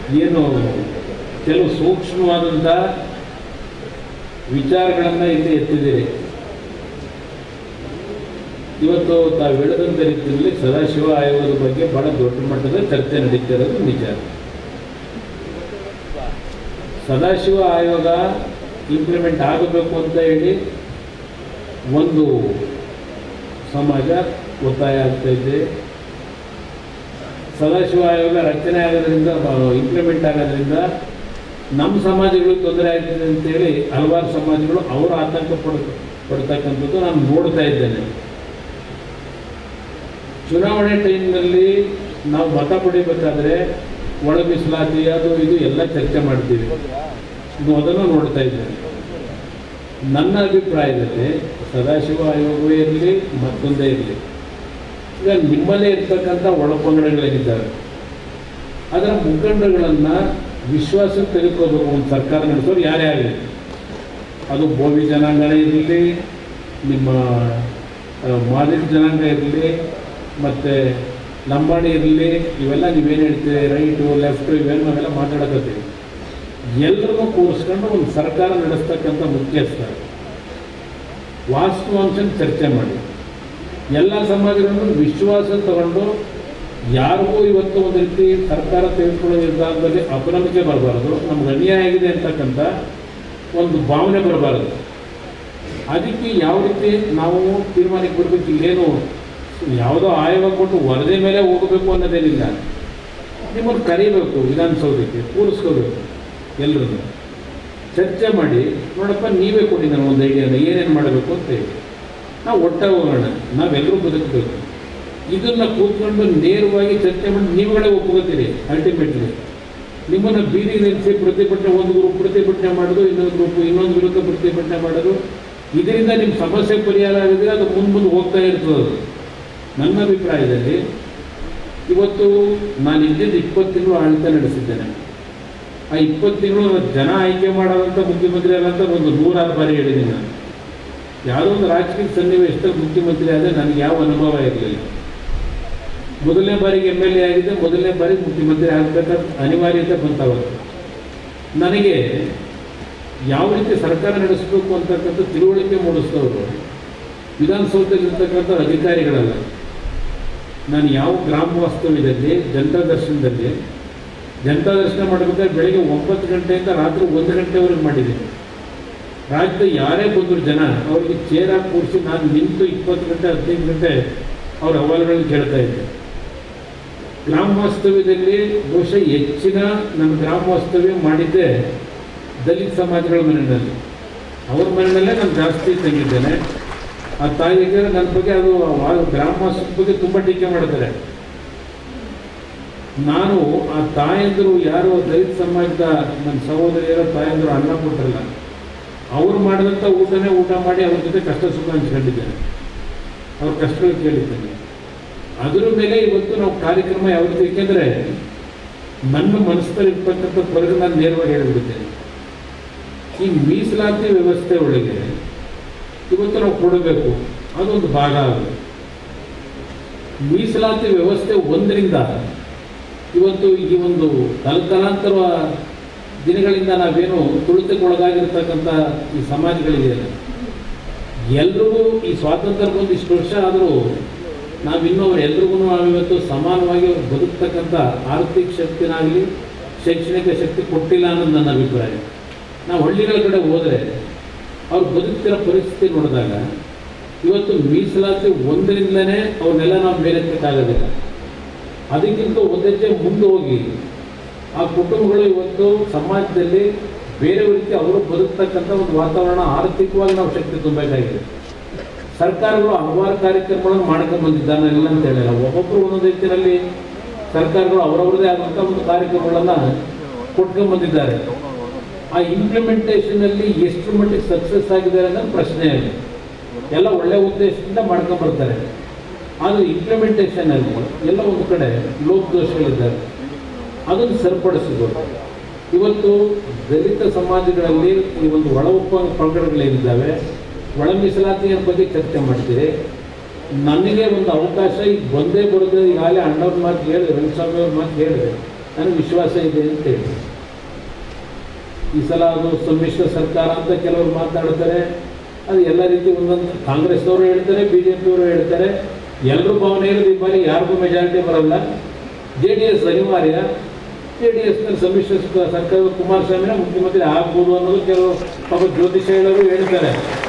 ಏನು ಕೆಲವು ಸೂಕ್ಷ್ಮವಾದಂಥ ವಿಚಾರಗಳನ್ನು ಇಲ್ಲಿ ಎತ್ತಿದ್ದೀರಿ ಇವತ್ತು ತಾವು ಹೇಳಿದಂಥ ರೀತಿಯಲ್ಲಿ ಸದಾಶಿವ ಆಯೋಗದ ಬಗ್ಗೆ ಬಹಳ ದೊಡ್ಡ ಮಟ್ಟದ ಚರ್ಚೆ ನಡೀತಿರೋದು ನಿಜ ಸದಾಶಿವ ಆಯೋಗ ಇಂಪ್ಲಿಮೆಂಟ್ ಆಗಬೇಕು ಅಂತ ಹೇಳಿ ಒಂದು ಸಮಾಜ ಒತ್ತಾಯ ಆಗ್ತಾ ಇದೆ ಸದಾಶಿವ ಆಯೋಗ ರಚನೆ ಆಗೋದ್ರಿಂದ ಇಂಪ್ಲಿಮೆಂಟ್ ಆಗೋದ್ರಿಂದ ನಮ್ಮ ಸಮಾಜಗಳಿಗೆ ತೊಂದರೆ ಆಗ್ತಿದೆ ಅಂತೇಳಿ ಹಲವಾರು ಸಮಾಜಗಳು ಅವರು ಆತಂಕ ಪಡ ಪಡ್ತಕ್ಕಂಥದ್ದು ನಾನು ನೋಡ್ತಾ ಇದ್ದೇನೆ ಚುನಾವಣೆ ಟೈಮ್ನಲ್ಲಿ ನಾವು ಮತ ಪಡಿಬೇಕಾದ್ರೆ ಒಳ ಮೀಸಲಾತಿ ಅದು ಇದು ಎಲ್ಲ ಚರ್ಚೆ ಮಾಡ್ತೀವಿ ನೀವು ಅದನ್ನು ನೋಡ್ತಾ ಇದ್ದೇನೆ ನನ್ನ ಅಭಿಪ್ರಾಯದಲ್ಲಿ ಸದಾಶಿವ ಆಯೋಗವೇ ಇರಲಿ ಮತ್ತೊಂದೇ ಇರಲಿ ಈಗ ನಿಮ್ಮಲ್ಲೇ ಇರ್ತಕ್ಕಂಥ ಒಳಪಂಗಡಗಳೇನಿದ್ದಾವೆ ಅದರ ಮುಖಂಡಗಳನ್ನು ವಿಶ್ವಾಸಕ್ಕೆ ತೆಗೆದುಕೋಬೇಕು ಒಂದು ಸರ್ಕಾರ ನಡೆಸೋರು ಯಾರೇ ಆಗಲಿ ಅದು ಬೋವಿ ಜನಾಂಗನೇ ಇರಲಿ ನಿಮ್ಮ ಆ, ಮಾದಿಗ ಜನಾಂಗ ಇರಲಿ ಮತ್ತು ಲಂಬಾಣಿ ಇರಲಿ ಇವೆಲ್ಲ ನೀವೇನು ಹೇಳ್ತೀರಿ ರೈಟು ಲೆಫ್ಟು ಇವೇನು ನಾವೆಲ್ಲ ಮಾತಾಡಕತ್ತೀವಿ ಎಲ್ಲರನ್ನೂ ಕೂರಿಸ್ಕೊಂಡು ಒಂದು ಸರ್ಕಾರ ನಡೆಸ್ತಕ್ಕಂಥ ಮುಖ್ಯಸ್ಥ ವಾಸ್ತವಾಂಶನ ಚರ್ಚೆ ಮಾಡಿ ಎಲ್ಲ ಸಮಾಜಗಳನ್ನು ವಿಶ್ವಾಸ ತಗೊಂಡು ಯಾರಿಗೂ ಇವತ್ತು ಒಂದು ರೀತಿ ಸರ್ಕಾರ ತೆಗೆದುಕೊಳ್ಳೋ ನಿರ್ಧಾರದಲ್ಲಿ ಅಪನಂಬಿಕೆ ಬರಬಾರದು ನಮ್ಗೆ ಅನ್ಯಾಯ ಆಗಿದೆ ಅಂತಕ್ಕಂಥ ಒಂದು ಭಾವನೆ ಬರಬಾರದು ಅದಕ್ಕೆ ಯಾವ ರೀತಿ ನಾವು ತೀರ್ಮಾನಕ್ಕೆ ಬರಬೇಕು ಇಲ್ಲೇನು ಯಾವುದೋ ಆಯೋಗ ಕೊಟ್ಟು ವರದಿ ಮೇಲೆ ಹೋಗಬೇಕು ಅನ್ನೋದೇನಿಲ್ಲ ನಿಮ್ಮನ್ನು ಕರಿಬೇಕು ವಿಧಾನಸೌಧಕ್ಕೆ ಕೂರಿಸ್ಕೋಬೇಕು ಎಲ್ಲರನ್ನು ಚರ್ಚೆ ಮಾಡಿ ನೋಡಪ್ಪ ನೀವೇ ಕೊಡಿ ನಾನು ಒಂದು ಐಡಿಯಾನ ಏನೇನು ಮಾಡಬೇಕು ಅಂತ ಹೇಳಿ ನಾವು ಒಟ್ಟಾಗಿ ಹೋಗೋಣ ನಾವೆಲ್ಲರೂ ಬದುಕಬೇಕು ಇದನ್ನು ಕೂತ್ಕೊಂಡು ನೇರವಾಗಿ ಚರ್ಚೆ ಮಾಡಿ ನೀವುಗಳೇ ಒಪ್ಕೋತೀರಿ ಅಲ್ಟಿಮೇಟ್ಲಿ ನಿಮ್ಮನ್ನು ಬೀದಿ ನಿಲ್ಲಿಸಿ ಪ್ರತಿಭಟನೆ ಒಂದು ಗ್ರೂಪ್ ಪ್ರತಿಭಟನೆ ಮಾಡೋದು ಇನ್ನೊಂದು ಗ್ರೂಪ್ ಇನ್ನೊಂದು ವಿರುದ್ಧ ಪ್ರತಿಭಟನೆ ಮಾಡೋದು ಇದರಿಂದ ನಿಮ್ಮ ಸಮಸ್ಯೆ ಪರಿಹಾರ ಆಗಿದ್ರೆ ಅದು ಮುಂದೆ ಮುಂದೆ ಹೋಗ್ತಾ ಇರ್ತದೆ ಅದು. ನನ್ನ ಅಭಿಪ್ರಾಯದಲ್ಲಿ ಇವತ್ತು ನಾನು ಇದ್ದಿದ್ದು ಇಪ್ಪತ್ತು ತಿಂಗಳು ಆಡಳಿತ ನಡೆಸಿದ್ದೇನೆ ಆ ಇಪ್ಪತ್ತು ತಿಂಗಳು ಜನ ಆಯ್ಕೆ ಮಾಡೋದಂಥ ಮುಖ್ಯಮಂತ್ರಿ ಆಗಂತ ಒಂದು ನೂರಾರು ಬಾರಿ ಹೇಳಿದ್ದೀನಿ ನಾನು ಯಾವುದೋ ಒಂದು ರಾಜಕೀಯ ಸನ್ನಿವೇಶದಲ್ಲಿ ಮುಖ್ಯಮಂತ್ರಿ ಆದರೆ ನನಗೆ ಯಾವ ಅನುಭವ ಇರಲಿಲ್ಲ ಮೊದಲನೇ ಬಾರಿಗೆ ಎಮ್ ಎಲ್ ಎ ಆಗಿದೆ ಮೊದಲನೇ ಬಾರಿಗೆ ಮುಖ್ಯಮಂತ್ರಿ ಆಗಬೇಕಾದ ಅನಿವಾರ್ಯತೆ ಬಂತವತ್ತು ನನಗೆ ಯಾವ ರೀತಿ ಸರ್ಕಾರ ನಡೆಸಬೇಕು ಅಂತಕ್ಕಂಥ ತಿಳುವಳಿಕೆ ಮೂಡಿಸಿದವರು ವಿಧಾನಸೌಧದಲ್ಲಿರ್ತಕ್ಕಂಥ ಅಧಿಕಾರಿಗಳಲ್ಲ ನಾನು ಯಾವ ಗ್ರಾಮ ವಾಸ್ತವ್ಯದಲ್ಲಿ ಜನತಾ ದರ್ಶನದಲ್ಲಿ ಜನತಾ ದರ್ಶನ ಮಾಡಬೇಕಾದ್ರೆ ಬೆಳಗ್ಗೆ ಒಂಬತ್ತು ಗಂಟೆಯಿಂದ ರಾತ್ರಿ ಒಂದು ಗಂಟೆವರೆಗೆ ಮಾಡಿದ್ದೀನಿ ರಾಜ್ಯದ ಯಾರೇ ಬಂದರು ಜನ ಅವರಿಗೆ ಚೇರಾಗಿ ಕೂರಿಸಿ ನಾನು ನಿಂತು ಇಪ್ಪತ್ತು ಗಂಟೆ ಹದಿನೈದು ಗಂಟೆ ಅವ್ರ ಅಹವಾಲುಗಳನ್ನ ಕೇಳ್ತಾ ಇದ್ದೆ ಗ್ರಾಮ ವಾಸ್ತವ್ಯದಲ್ಲಿ ಬಹುಶಃ ಹೆಚ್ಚಿನ ನನ್ನ ಗ್ರಾಮ ವಾಸ್ತವ್ಯ ಮಾಡಿದ್ದೆ ದಲಿತ ಸಮಾಜಗಳ ಮನೆಯಲ್ಲಿ ಅವ್ರ ಮನೆಯಲ್ಲೇ ನಾನು ಜಾಸ್ತಿ ತಂಗಿದ್ದೇನೆ ಆ ತಾಯಿಗೆ ನನ್ನ ಬಗ್ಗೆ ಅದು ಆ ಗ್ರಾಮ ವಾಸ್ತವ್ಯದ ಬಗ್ಗೆ ತುಂಬ ಟೀಕೆ ಮಾಡ್ತಾರೆ ನಾನು ಆ ತಾಯಂದರು ಯಾರು ದಲಿತ ಸಮಾಜದ ನನ್ನ ಸಹೋದರಿಯರ ತಾಯಂದರು ಅನ್ನ ಕೊಟ್ಟರಲ್ಲ ಅವ್ರು ಮಾಡಿದಂಥ ಊಟನೇ ಊಟ ಮಾಡಿ ಅವ್ರ ಜೊತೆ ಕಷ್ಟ ಸುಖ ಹಂಚ್ಕೊಂಡಿದ್ದೇನೆ ಅವ್ರ ಕಷ್ಟಗಳು ಕೇಳಿದ್ದೇನೆ ಅದರ ಮೇಲೆ ಇವತ್ತು ನಾವು ಕಾರ್ಯಕ್ರಮ ಯಾವ ರೀತಿ ಏಕೆಂದರೆ ನನ್ನ ಮನಸ್ಸಲ್ಲಿ ಇರ್ತಕ್ಕಂಥ ಹೊರಗೆ ನಾನು ನೇರವಾಗಿ ಹೇಳಿಬಿಡುತ್ತೇನೆ ಈ ಮೀಸಲಾತಿ ವ್ಯವಸ್ಥೆ ಒಳಗೆ ಇವತ್ತು ನಾವು ಕೊಡಬೇಕು ಅದೊಂದು ಭಾಗ ಆಗುತ್ತೆ ಮೀಸಲಾತಿ ವ್ಯವಸ್ಥೆ ಒಂದರಿಂದ ಇವತ್ತು ಈ ಒಂದು ತಲತಲಾಂತರ ದಿನಗಳಿಂದ ನಾವೇನು ತುಳಿತಕ್ಕೊಳಗಾಗಿರ್ತಕ್ಕಂಥ ಈ ಸಮಾಜಗಳಿದೆಯಲ್ಲ ಎಲ್ರಿಗೂ ಈ ಸ್ವಾತಂತ್ರ್ಯ ಬಂದು ಇಷ್ಟು ವರ್ಷ ಆದರೂ ನಾವಿನ್ನೂ ಅವ್ರು ಎಲ್ರಿಗೂ ನಾವಿವತ್ತು ಸಮಾನವಾಗಿ ಅವ್ರು ಬದುಕ್ತಕ್ಕಂಥ ಆರ್ಥಿಕ ಶಕ್ತಿನಾಗಲಿ ಶೈಕ್ಷಣಿಕ ಶಕ್ತಿ ಕೊಟ್ಟಿಲ್ಲ ಅನ್ನೋದು ನನ್ನ ಅಭಿಪ್ರಾಯ ನಾವು ಹಳ್ಳಿಗಳ ಕಡೆ ಹೋದರೆ ಅವ್ರು ಬದುಕ್ತಿರೋ ಪರಿಸ್ಥಿತಿ ನೋಡಿದಾಗ ಇವತ್ತು ಮೀಸಲಾತಿ ಒಂದರಿಂದಲೇ ಅವ್ರನ್ನೆಲ್ಲ ನಾವು ಮೇಲೆತ್ತಕ್ಕಾಗೋದಿಲ್ಲ ಅದಕ್ಕಿಂತ ಒಂದೆಜ್ಜೆ ಮುಂದೆ ಹೋಗಿ ಆ ಕುಟುಂಬಗಳು ಇವತ್ತು ಸಮಾಜದಲ್ಲಿ ಬೇರೆ ರೀತಿ ಅವರು ಬದುಕ್ತಕ್ಕಂಥ ಒಂದು ವಾತಾವರಣ ಆರ್ಥಿಕವಾಗಿ ನಾವು ಶಕ್ತಿ ತುಂಬಬೇಕಾಗಿದೆ ಸರ್ಕಾರಗಳು ಹಲವಾರು ಕಾರ್ಯಕ್ರಮಗಳನ್ನು ಮಾಡ್ಕೊಂಡು ಬಂದಿದ್ದಾನೆ ಇಲ್ಲ ಅಂತ ಹೇಳಿಲ್ಲ ಒಬ್ಬೊಬ್ಬರು ಒಂದೊಂದು ರೀತಿಯಲ್ಲಿ ಸರ್ಕಾರಗಳು ಅವರವರದೇ ಆದಂಥ ಒಂದು ಕಾರ್ಯಕ್ರಮಗಳನ್ನು ಕೊಟ್ಕೊಂಡು ಬಂದಿದ್ದಾರೆ ಆ ಇಂಪ್ಲಿಮೆಂಟೇಷನಲ್ಲಿ ಎಷ್ಟು ಮಟ್ಟಿಗೆ ಸಕ್ಸಸ್ ಆಗಿದೆ ಅನ್ನೋದು ಪ್ರಶ್ನೆ ಇದೆ ಎಲ್ಲ ಒಳ್ಳೆ ಉದ್ದೇಶದಿಂದ ಮಾಡ್ಕೊಂಡು ಬರ್ತಾರೆ ಆದರೆ ಇಂಪ್ಲಿಮೆಂಟೇಷನಲ್ಲಿ ಎಲ್ಲ ಒಂದು ಕಡೆ ಲೋಪದೋಷಗಳಿದ್ದಾರೆ ಅದನ್ನು ಸರಿಪಡಿಸಬೇಕು ಇವತ್ತು ದಲಿತ ಸಮಾಜಗಳಲ್ಲಿ ಈ ಒಂದು ಒಳ ಒಪ್ಪ ಪಂಗಡಗಳೇನಿದ್ದಾವೆ ಒಳ ಮೀಸಲಾತಿಯ ಬಗ್ಗೆ ಚರ್ಚೆ ಮಾಡ್ತೀರಿ ನನಗೆ ಒಂದು ಅವಕಾಶ ಈಗ ಬಂದೇ ಬರೋದು ಈಗಾಗಲೇ ಅಣ್ಣವ್ರ ಮಾತು ಹೇಳಿದೆ ರಂಗಸ್ವಾಮಿ ಅವ್ರ ಮಾತು ಹೇಳಿದೆ ನನಗೆ ವಿಶ್ವಾಸ ಇದೆ ಅಂತ ಹೇಳಿ ಈ ಸಲ ಅದು ಸಮ್ಮಿಶ್ರ ಸರ್ಕಾರ ಅಂತ ಕೆಲವರು ಮಾತಾಡ್ತಾರೆ ಅದು ಎಲ್ಲ ರೀತಿ ಒಂದೊಂದು ಕಾಂಗ್ರೆಸ್ನವರು ಹೇಳ್ತಾರೆ ಬಿ ಜೆ ಪಿಯವರು ಹೇಳ್ತಾರೆ ಎಲ್ಲರೂ ಭಾವನೆ ಇರೋದು ಈ ಬಾರಿ ಯಾರಿಗೂ ಮೆಜಾರಿಟಿ ಬರಲ್ಲ ಜೆ ಡಿ ಎಸ್ ಅನಿವಾರ್ಯ ಜೆ ಡಿ ಎಸ್ನಲ್ಲಿ ಸಮ್ಮಿಶ್ರ ಸರ್ಕಾರ ಕುಮಾರಸ್ವಾಮಿನ ಮುಖ್ಯಮಂತ್ರಿ ಆಗ್ಬೋದು ಅನ್ನೋದು ಕೆಲವು ಪಾಪ ಜ್ಯೋತಿಷ ಹೇಳೋರು ಹೇಳ್ತಾರೆ